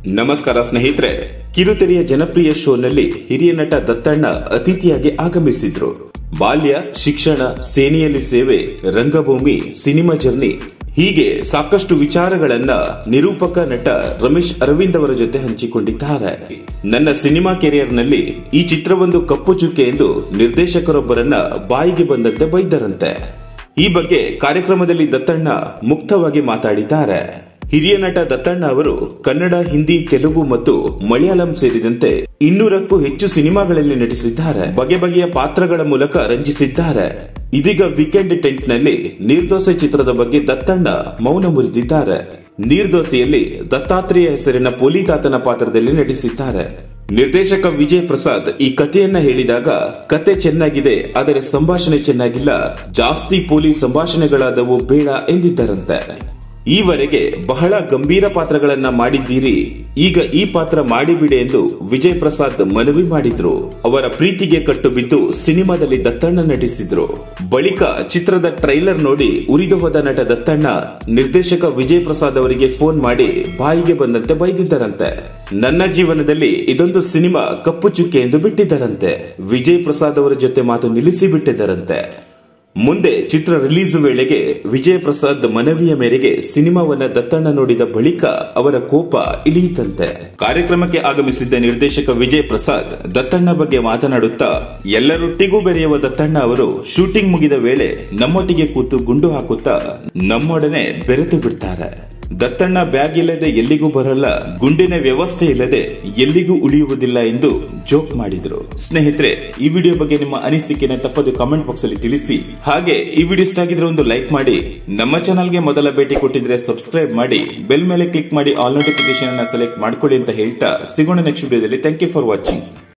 ನಮಸ್ಕಾರ ಸ್ನೇಹಿತರೆ ಕಿರುತೆರೆಯ ಜನಪ್ರಿಯ ಶೋನಲ್ಲಿ ಹಿರಿಯ ನಟ ದತ್ತಣ್ಣ ಅತಿಥಿಯಾಗಿ ಆಗಮಿಸಿದ್ರು ಬಾಲ್ಯ ಶಿಕ್ಷಣ ಸೇನೆಯಲ್ಲಿ ಸೇವೆ ರಂಗಭೂಮಿ ಸಿನಿಮಾ ಜರ್ನಿ ಹೀಗೆ ಸಾಕಷ್ಟು ವಿಚಾರಗಳನ್ನ ನಿರೂಪಕ ನಟ ರಮೇಶ್ ಅರವಿಂದ್ ಅವರ ಜೊತೆ ಹಂಚಿಕೊಂಡಿದ್ದಾರೆ ನನ್ನ ಸಿನಿಮಾ ಕೆರಿಯರ್ನಲ್ಲಿ ಈ ಚಿತ್ರವೊಂದು ಕಪ್ಪು ಚುಕ್ಕೆ ಎಂದು ನಿರ್ದೇಶಕರೊಬ್ಬರನ್ನ ಬಾಯಿಗೆ ಬಂದಂತೆ ಬೈದರಂತೆ ಈ ಬಗ್ಗೆ ಕಾರ್ಯಕ್ರಮದಲ್ಲಿ ದತ್ತಣ್ಣ ಮುಕ್ತವಾಗಿ ಮಾತಾಡಿದ್ದಾರೆ ಹಿರಿಯ ನಟ ದತ್ತಣ್ಣ ಅವರು ಕನ್ನಡ ಹಿಂದಿ ತೆಲುಗು ಮತ್ತು ಮಲಯಾಳಂ ಸೇರಿದಂತೆ ಇನ್ನೂರಕ್ಕೂ ಹೆಚ್ಚು ಸಿನಿಮಾಗಳಲ್ಲಿ ನಟಿಸಿದ್ದಾರೆ ಬಗೆ ಬಗೆಯ ಪಾತ್ರಗಳ ಮೂಲಕ ರಂಜಿಸಿದ್ದಾರೆ ಇದೀಗ ವೀಕೆಂಡ್ ಟೆಂಟ್ ನಲ್ಲಿ ನಿರ್ದೋಸೆ ಚಿತ್ರದ ಬಗ್ಗೆ ದತ್ತಣ್ಣ ಮೌನ ಮುರಿದಿದ್ದಾರೆ ನಿರ್ದೋಸೆಯಲ್ಲಿ ದತ್ತಾತ್ರೇಯ ಹೆಸರಿನ ಪೊಲೀತಾತನ ಪಾತ್ರದಲ್ಲಿ ನಟಿಸಿದ್ದಾರೆ ನಿರ್ದೇಶಕ ವಿಜಯ್ ಪ್ರಸಾದ್ ಈ ಕಥೆಯನ್ನ ಹೇಳಿದಾಗ ಕತೆ ಚೆನ್ನಾಗಿದೆ ಆದರೆ ಸಂಭಾಷಣೆ ಚೆನ್ನಾಗಿಲ್ಲ ಜಾಸ್ತಿ ಪೊಲೀಸ್ ಸಂಭಾಷಣೆಗಳಾದವು ಬೇಡ ಎಂದಿದ್ದರಂತೆ ಈವರೆಗೆ ಬಹಳ ಗಂಭೀರ ಪಾತ್ರಗಳನ್ನ ಮಾಡಿದ್ದೀರಿ ಈಗ ಈ ಪಾತ್ರ ಮಾಡಿಬಿಡಿ ಎಂದು ವಿಜಯ್ ಪ್ರಸಾದ್ ಮನವಿ ಮಾಡಿದ್ರು ಅವರ ಪ್ರೀತಿಗೆ ಕಟ್ಟು ಬಿದ್ದು ಸಿನಿಮಾದಲ್ಲಿ ದತ್ತಣ್ಣ ನಟಿಸಿದ್ರು ಬಳಿಕ ಚಿತ್ರದ ಟ್ರೈಲರ್ ನೋಡಿ ಉರಿದು ಹೋದ ನಟ ದತ್ತಣ್ಣ ನಿರ್ದೇಶಕ ವಿಜಯ್ ಪ್ರಸಾದ್ ಅವರಿಗೆ ಫೋನ್ ಮಾಡಿ ಬಾಯಿಗೆ ಬಂದಂತೆ ಬೈದಿದ್ದರಂತೆ ನನ್ನ ಜೀವನದಲ್ಲಿ ಇದೊಂದು ಸಿನಿಮಾ ಕಪ್ಪು ಚುಕ್ಕೆ ಎಂದು ಬಿಟ್ಟಿದ್ದರಂತೆ ವಿಜಯ್ ಪ್ರಸಾದ್ ಅವರ ಜೊತೆ ಮಾತು ನಿಲ್ಲಿಸಿ ಬಿಟ್ಟಿದ್ದರಂತೆ ಮುಂದೆ ಚಿತ್ರ ರಿಲೀಸ್ ವೇಳೆಗೆ ವಿಜಯ್ ಪ್ರಸಾದ್ ಮನವಿಯ ಮೇರೆಗೆ ಸಿನಿಮಾವನ್ನ ದತ್ತಣ್ಣ ನೋಡಿದ ಬಳಿಕ ಅವರ ಕೋಪ ಇಳಿಯಿತಂತೆ ಕಾರ್ಯಕ್ರಮಕ್ಕೆ ಆಗಮಿಸಿದ್ದ ನಿರ್ದೇಶಕ ವಿಜಯ್ ಪ್ರಸಾದ್ ದತ್ತಣ್ಣ ಬಗ್ಗೆ ಮಾತನಾಡುತ್ತಾ ಎಲ್ಲರೊಟ್ಟಿಗೂ ಬೆರೆಯುವ ದತ್ತಣ್ಣ ಅವರು ಶೂಟಿಂಗ್ ಮುಗಿದ ವೇಳೆ ನಮ್ಮೊಟ್ಟಿಗೆ ಕೂತು ಗುಂಡು ಹಾಕುತ್ತಾ ನಮ್ಮೊಡನೆ ಬೆರೆತು ಬಿಡ್ತಾರೆ ದತ್ತಣ್ಣ ಬ್ಯಾಗ್ ಇಲ್ಲದೆ ಎಲ್ಲಿಗೂ ಬರಲ್ಲ ಗುಂಡಿನ ವ್ಯವಸ್ಥೆ ಇಲ್ಲದೆ ಎಲ್ಲಿಗೂ ಉಳಿಯುವುದಿಲ್ಲ ಎಂದು ಜೋಕ್ ಮಾಡಿದರು ಸ್ನೇಹಿತರೆ ಈ ವಿಡಿಯೋ ಬಗ್ಗೆ ನಿಮ್ಮ ಅನಿಸಿಕೆನ ತಪ್ಪದು ಕಾಮೆಂಟ್ ಬಾಕ್ಸ್ ಅಲ್ಲಿ ತಿಳಿಸಿ ಹಾಗೆ ಈ ವಿಡಿಯೋ ಇಷ್ಟ ಆಗಿದ್ರೆ ಒಂದು ಲೈಕ್ ಮಾಡಿ ನಮ್ಮ ಚಾನಲ್ಗೆ ಮೊದಲ ಭೇಟಿ ಕೊಟ್ಟಿದ್ರೆ ಸಬ್ಸ್ಕ್ರೈಬ್ ಮಾಡಿ ಬೆಲ್ ಮೇಲೆ ಕ್ಲಿಕ್ ಮಾಡಿ ಆಲ್ ನೋಟಿಫಿಕೇಶನ್ ಅನ್ನ ಸೆಲೆಕ್ಟ್ ಮಾಡ್ಕೊಳ್ಳಿ ಅಂತ ಹೇಳ್ತಾ ಸಿಗೋಣ ನೆಕ್ಸ್ಟ್ ವಿಡಿಯೋದಲ್ಲಿ ಥ್ಯಾಂಕ್ ಯು ಫಾರ್ ವಾಚಿಂಗ್